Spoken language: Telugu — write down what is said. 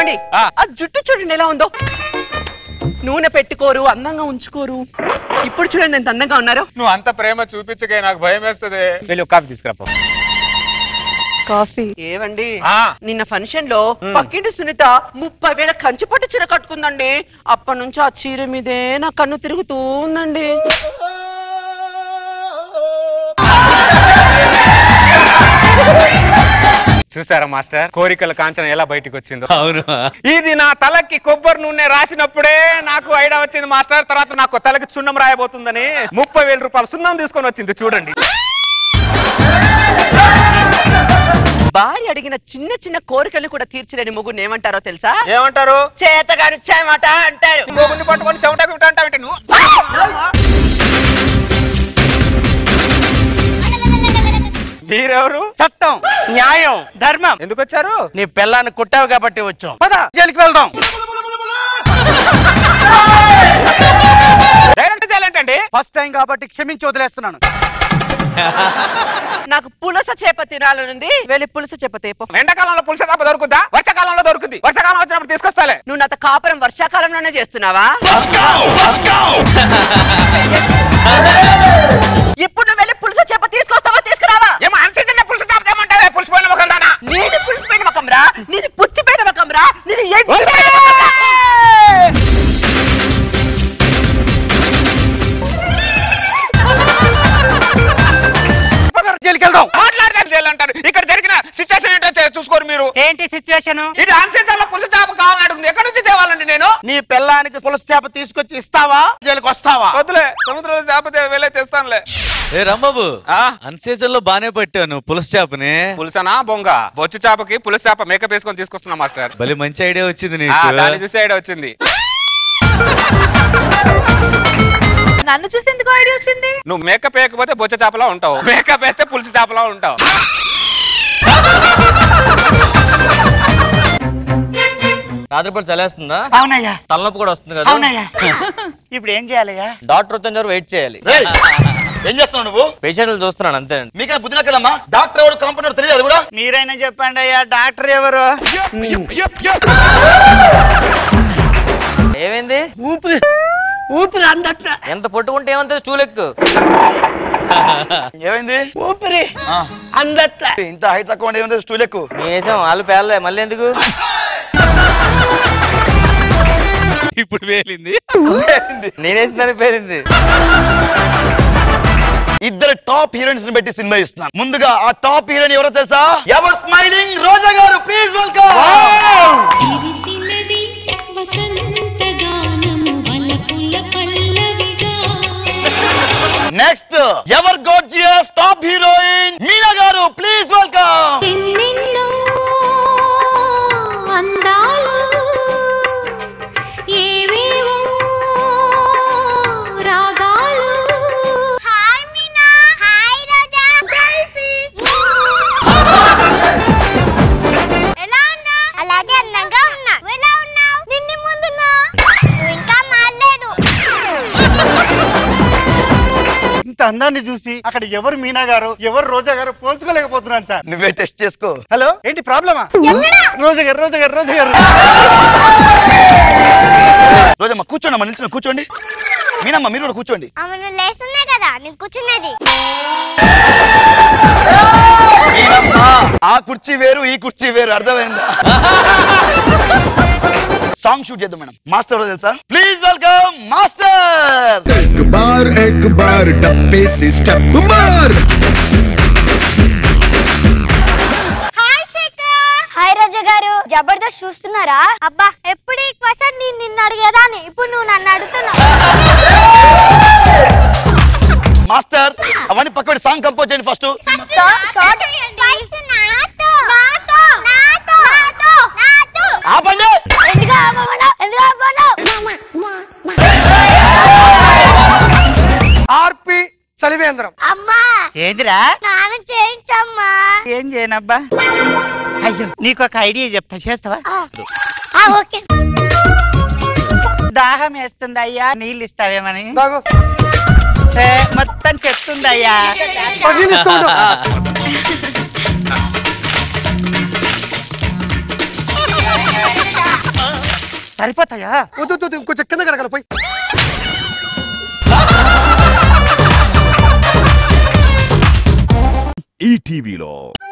ఏమండి ఆ. ఆ జుట్టు చూడండి ఎలా ఉందో నూనె పెట్టుకోరు అందంగా ఉంచుకోరు ఇప్పుడు చూడండి ఎంత అందంగా ఉన్నారు నువ్వు అంత ప్రేమ చూపించకే నాకు భయం వేస్తుంది వెళ్ళి ఒక కాఫీ తీసుకురా పో. కాఫీ ఏవండి ఆ. నిన్న ఫంక్షన్ లో పక్కింటి సునీత ముప్పై వేల కంచిపట్టు చీర కట్టుకుందండి అప్పటి నుంచి ఆ చీర మీదే నా కన్ను తిరుగుతూ ఉందండి చూసారా మాస్టర్ కోరికల కాంచన ఎలా బయటికి వచ్చిందో అవును ఇది నా తలకి కొబ్బరి నూనె రాసినప్పుడే నాకు ఐడియా వచ్చింది మాస్టర్ తర్వాత నాకు తలకి సున్నం రాయబోతుందని ముప్పై వేల రూపాయలు సున్నం తీసుకొని వచ్చింది చూడండి భార్య అడిగిన చిన్న చిన్న కోరికలు కూడా తీర్చలేని ముగ్గురు ఏమంటారో తెలుసా ఏమంటారు చేతగాని చేయమాట అంటారు మొగుడిని పట్టుకొని చెవిటా గుట్ట అంటావు నువ్వు మీరెవరు చట్టం న్యాయం ధర్మం ఎందుకు వచ్చారు నీ పిల్లాన్ని కుట్టావు కాబట్టి వచ్చాం పద జైలుకి వెళ్దాం డైరెక్ట్ చేయాలంటండి ఫస్ట్ టైం కాబట్టి క్షమించి వదిలేస్తున్నాను నాకు పులస చేప తినాలనుంది వెళ్ళి పులస చేప తేపో ఎండాకాలంలో పులుసు చేప దొరుకుద్దా వర్షాకాలంలో దొరుకుద్ది వర్షాకాలం వచ్చినప్పుడు తీసుకొస్తాలే నువ్వు నాతో కాపురం వర్షాకాలంలోనే చేస్తున్నావా ఇప్పుడు నువ్వు వెళ్ళి పులస చేప తీసుకొస్తావా తీసుకురావా ఏమో అన్సీజన్ పులుసు చేప ఏమంటావే పులుసు పోయిన ఒక దానా నీది పులిసిపోయిన మకం రా నీది పుచ్చిపోయిన మకం రా నీది జైలుకి వెళ్దాం మాట్లాడతారు జైలు అంటారు ఇక్కడ జరిగిన సిచ్యువేషన్ ఏంటో చే- చూసుకోరు మీరు ఏంటి సిచ్యువేషన్ ఇది అన్సీజన్ లో పులుసు చేప కావాలని అడుగుతుంది ఎక్కడి నుంచి తేవాలండి నేను నీ పిల్లానికి పులస చేప తీసుకొచ్చి ఇస్తావా జైలుకి వస్తావా వద్దులే సముద్రంలో చేప తే- వెళ్ళే తెస్తానులే ఏ రాంబాబు ఆ? అన్సీజన్ లో బానే పట్టావు నువ్వు పులస చేపని పులుసనా బొంగ బొచ్చు చేపకి పులుసు చేప మేకప్ వేసుకొని తీసుకొస్తున్నా మాస్టర్ భలే మంచి ఐడియా వచ్చింది ఆ, దాన్ని నీకు చూసి ఐడియా వచ్చింది నన్ను చూసి ఎందుకు ఐడియా వచ్చింది నువ్వు మేకప్ వేయకపోతే బొచ్చ చేపలా ఉంటావు మేకప్ వేస్తే పులుసు చేపలా ఉంటావు రాత్రిపూట చలేస్తుందా అవునయ్యా తలనొప్పి కూడా వస్తుంది కదా అవునయ్యా ఇప్పుడు ఏం చేయాలయ్యా డాక్టర్ వచ్చేంత వరకు వెయిట్ చేయాలి ఏం చేస్తున్నావు నువ్వు పేషెంట్లు చూస్తున్నాను అంతే మీకైనా బుద్ధి నక్కలమ్మా డాక్టర్ ఎవరు కాంపౌండర్ తెలియదు అది కూడా మీరైనా చెప్పండి అయ్యా డాక్టర్ ఎవరు ఏమైంది ఊపిరి ఊపిరి అందట్ల ఎంత పొట్టుకుంటే ఏమంతే స్టూల్ ఎక్కు ఏమైంది ఊపిరి అందట్ల ఇంత హైట్ తక్కువ ఉండే ఏమైంది స్టూల్ ఎక్కువ మేము వేసాం వాళ్ళు పేర్లే మళ్ళీ ఎందుకు ఇప్పుడు వేలింది నేనేసిన పేరింది ఇద్దరు టాప్ హీరోయిన్స్ ని పెట్టి సినిమా ఇస్తున్నాను ముందుగా ఆ టాప్ హీరోయిన్ ఎవరో తెలుసా ఎవర్ స్మైలింగ్ రోజా గారు ప్లీజ్ వెల్కమ్ విరిసినది వసంతగానము వలపుల పల్లవిగా next ever gorgeous top heroine Meena గారు ప్లీజ్ వెల్కమ్ ఎన్నెన్నో అందాలు ఏవేవో రాగాలు hi Meena hi Roja selfie ఎలా ఉన్నా అలాగే అందంగా ఉన్నా ఎలా ఉన్నావు నిన్ని ముందున్నా నువ్వు ఇంకా మారలేదు ఇంత అందాన్ని చూసి అక్కడ ఎవరు మీనా గారు ఎవరు రోజా గారు పోల్చుకోలేకపోతున్నాను సార్ నువ్వే టెస్ట్ చేసుకో హలో ఏంటి ప్రాబ్లమా రోజా గారు రోజా గారు రోజా గారు రోజమ్మ కూర్చోండి అమ్మ నిల్చుని కూర్చోండి మీనమ్మ మీరు కూడా కూర్చోండి అవును లేస్తున్నా కదా నేను కూర్చున్నది ఆ కుర్చీ వేరు ఈ కుర్చీ వేరు అర్థమైందా సాంగ్ షూట్ చేద్దాం మేడం మాస్టర్ ఎవరో తెలుసా ప్లీజ్ వెల్కమ్ మాస్టర్ एक बार एक बार डब्बे से स्टेप मार హాయ్ శేఖర్ హాయ్ రాజా గారు జబర్దస్త్ చూస్తున్నారా అబ్బా ఎప్పుడు ఈ క్వశ్చన్ నేను నిన్ను అడిగేదాన్ని ఇప్పుడు నువ్వు నన్ను అడుగుతున్నావు మాస్టర్ అవన్నీ పక్కన సాంగ్ కంపోజ్ చేయండి ఫస్ట్ షార్ట్ నాతో నాతో నాతో నాతో నాతో ఆపండి ఎందుకు ఆపమన్నావు? ఎందుకు ఆపమన్నావు? ఆర్పి చలివేంద్రం అమ్మా ఏందిరా స్నానం చేయించమ్మా ఏం చేయనబ్బా అయ్యో నీకు ఒక ఐడియా చెప్తా చేస్తావా ఆ, ఆ, ఓకే దాహం వేస్తుంది అయ్యా నీళ్ళు ఇస్తావేమని ఏ, మొత్తం చెప్తుంది అయ్యా జారిపోతాయా వద్దు వద్దు, వద్దు ఇంకొంచెం కింద కడగల పోయి ఈటీవీలో